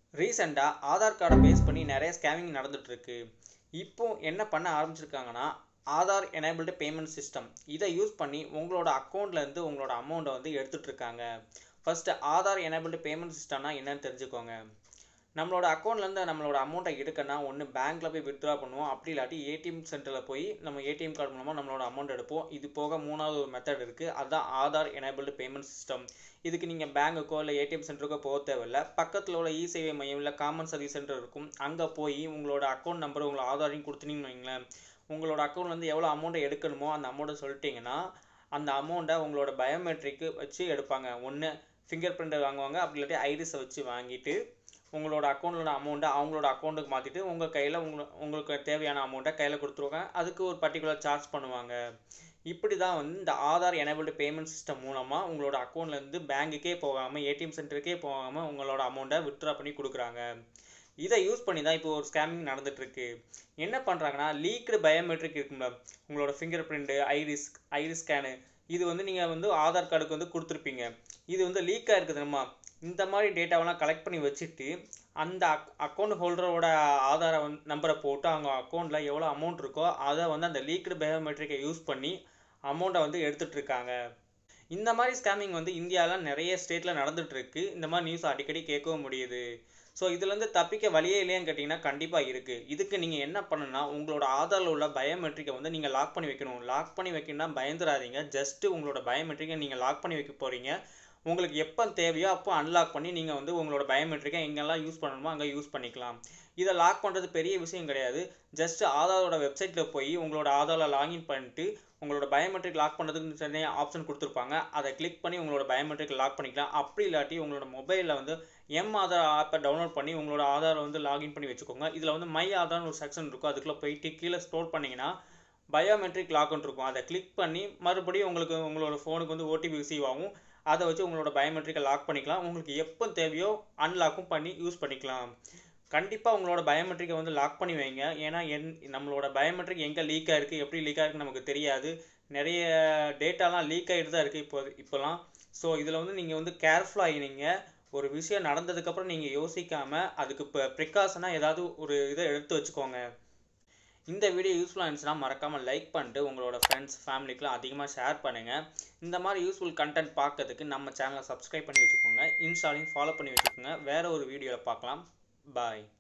ரீசெண்டாக ஆதார் கார்டை பேஸ் பண்ணி நிறைய ஸ்கேமிங் நடந்துட்டு இருக்கு இப்போ என்ன பண்ண ஆரம்பிச்சிருக்காங்கன்னா ஆதார் எனேபிள்டு பேமெண்ட் சிஸ்டம் இதை யூஸ் பண்ணி உங்களோட அக்கௌண்ட்லேருந்து உங்களோட அமௌண்ட்டை வந்து எடுத்துட்டு இருக்காங்க ஃபர்ஸ்ட் ஆதார் எனேபிள்டு பேமெண்ட் சிஸ்டம்னா என்னன்னு தெரிஞ்சுக்கோங்க நம்மளோட அக்கௌண்ட்லேருந்து நம்மளோட அமௌண்ட்டை எடுக்கணும்னா ஒன்று பேங்க்கில் போய் வித்ட்ரா பண்ணுவோம் அப்படி இல்லாட்டி ஏடிஎம் சென்டரில் போய் நம்ம ஏடிஎம் கார்டு மூலமாக நம்மளோட அமௌண்ட் எடுப்போம் இது போக மூணாவது ஒரு மெத்தட் இருக்குது அதுதான் ஆதார் எனேபிள்டு பேமெண்ட் சிஸ்டம் இதுக்கு நீங்கள் பேங்குக்கோ இல்லை ஏடிஎம் சென்டருக்கோ போக தேவையில்ல பக்கத்தில் உள்ள இ சேவை மையம் இல்லை காமன் சர்வீஸ் சென்டர் இருக்கும் அங்கே போய் உங்களோட அக்கௌண்ட் நம்பர் உங்களோட ஆதாரையும் கொடுத்தீங்கன்னு வைங்களேன் உங்களோட அக்கௌண்ட்லேருந்து எவ்வளோ அமௌண்ட்டை எடுக்கணுமோ அந்த அமௌண்ட்டை சொல்லிட்டீங்கன்னா அந்த அமௌண்ட்டை உங்களோட பயோமெட்ரிக்கு வச்சு எடுப்பாங்க ஒன்று ஃபிங்கர் பிரிண்ட்டை வாங்குவாங்க அப்படி இல்லாட்டி ஐரிஸை வச்சு வாங்கிட்டு உங்களோட அக்கௌண்ட்டோட அமௌண்ட்டை அவங்களோட அக்கௌண்ட்டுக்கு மாற்றிட்டு உங்கள் கையில் உங்க உங்களுக்கு தேவையான அமௌண்ட்டை கையில் கொடுத்துருவாங்க அதுக்கு ஒரு பர்டிகுலர் சார்ஜ் பண்ணுவாங்க இப்படி தான் வந்து இந்த ஆதார் எனேபிள்டு பேமெண்ட் சிஸ்டம் மூலமாக உங்களோட அக்கௌண்ட்லேருந்து பேங்குக்கே போகாமல் ஏடிஎம் சென்டருக்கே போகாமல் உங்களோட அமௌண்ட்டை வித்ட்ரா பண்ணி கொடுக்குறாங்க இதை யூஸ் பண்ணி தான் இப்போ ஒரு ஸ்கேமிங் நடந்துட்டுருக்கு என்ன பண்ணுறாங்கன்னா லீக்டு பயோமெட்ரிக் இருக்கும்ல உங்களோட finger print iris iris scan இது வந்து நீங்கள் வந்து ஆதார் கார்டுக்கு வந்து கொடுத்துருப்பீங்க இது வந்து லீக்காக இருக்குது தெரியுமா இந்த மாதிரி டேட்டாவெல்லாம் கலெக்ட் பண்ணி வச்சுட்டு அந்த அக் அக்கௌண்ட் ஹோல்டரோட ஆதார வந்து நம்பரை போட்டு அவங்க அக்கௌண்ட்டில் எவ்வளோ அமௌண்ட் இருக்கோ அதை வந்து அந்த லீக்டு பயோமெட்ரிக்கை யூஸ் பண்ணி அமௌண்ட்டை வந்து எடுத்துகிட்டு இருக்காங்க இந்த மாதிரி ஸ்கேமிங் வந்து இந்தியாவில் நிறைய ஸ்டேட்டில் நடந்துகிட்ருக்கு இந்த மாதிரி நியூஸ் அடிக்கடி கேட்கவும் முடியுது ஸோ இதுலேருந்து தப்பிக்க வழியே இல்லையான்னு கேட்டிங்கன்னா கண்டிப்பாக இருக்குது இதுக்கு நீங்கள் என்ன பண்ணணும்னா உங்களோட ஆதாரில் உள்ள பயோமெட்ரிக்கை வந்து நீங்கள் லாக் பண்ணி வைக்கணும் லாக் பண்ணி வைக்கணும்னா பயந்துடாதீங்க ஜஸ்ட்டு உங்களோட பயோமெட்ரிக்கை நீங்கள் லாக் பண்ணி வைக்க போகிறீங்க உங்களுக்கு எப்போ தேவையோ அப்போ அன்லாக் பண்ணி நீங்கள் வந்து உங்களோட பயோமெட்ரிக்கை எங்கெல்லாம் யூஸ் பண்ணணுமோ அங்கே யூஸ் பண்ணிக்கலாம் இதை லாக் பண்ணுறது பெரிய விஷயம் கிடையாது ஜஸ்ட் ஆதாரோட வெப்சைட்டில் போய் உங்களோட ஆதாரில் லாகின் பண்ணிட்டு உங்களோட பயோமெட்ரிக் லாக் பண்ணுறதுக்கு தனியாக ஆப்ஷன் கொடுத்துருப்பாங்க அதை கிளிக் பண்ணி உங்களோட பயோமெட்ரிக் லாக் பண்ணிக்கலாம் அப்படி இல்லாட்டி உங்களோட மொபைலில் வந்து எம் ஆதார் ஆப்பை டவுன்லோட் பண்ணி உங்களோட ஆதாரை வந்து லாகின் பண்ணி வச்சுக்கோங்க இதில் வந்து மை ஆதார்னு ஒரு செக்ஷன் இருக்கும் அதுக்குள்ளே போயிட்டு கீழே ஸ்டோர் பண்ணிங்கன்னா பயோமெட்ரிக் லாக்னு இருக்கும் அதை கிளிக் பண்ணி மறுபடியும் உங்களுக்கு உங்களோட ஃபோனுக்கு வந்து ஓடிபி ரிசீவ் ஆகும் அதை வச்சு உங்களோட பயோமெட்ரிக்கை லாக் பண்ணிக்கலாம் உங்களுக்கு எப்போ தேவையோ அன்லாக்கும் பண்ணி யூஸ் பண்ணிக்கலாம் கண்டிப்பாக உங்களோட பயோமெட்ரிக்கை வந்து லாக் பண்ணி வைங்க ஏன்னா என் நம்மளோட பயோமெட்ரிக் எங்கே லீக் ஆகிருக்கு எப்படி லீக் ஆகிருக்கு நமக்கு தெரியாது நிறைய டேட்டாலாம் லீக் ஆகிட்டு தான் இருக்குது இப்போ இப்போலாம் ஸோ இதில் வந்து நீங்கள் வந்து கேர்ஃபுல்லாக ஆகினீங்க ஒரு விஷயம் நடந்ததுக்கப்புறம் நீங்கள் யோசிக்காமல் அதுக்கு இப்போ ப்ரிகாஷனாக ஏதாவது ஒரு இதை எடுத்து வச்சுக்கோங்க இந்த வீடியோ யூஸ்ஃபுல்லாக இருந்துச்சுன்னா மறக்காமல் லைக் பண்ணிட்டு உங்களோட ஃப்ரெண்ட்ஸ் ஃபேமிலிக்கெலாம் அதிகமாக ஷேர் பண்ணுங்கள் இந்த மாதிரி யூஸ்ஃபுல் கண்டென்ட் பார்க்கறதுக்கு நம்ம சேனலை சப்ஸ்கிரைப் பண்ணி வச்சுக்கோங்க இன்ஸ்டாலையும் ஃபாலோ பண்ணி வச்சுக்கோங்க வேறு ஒரு வீடியோவில் பார்க்கலாம் பாய்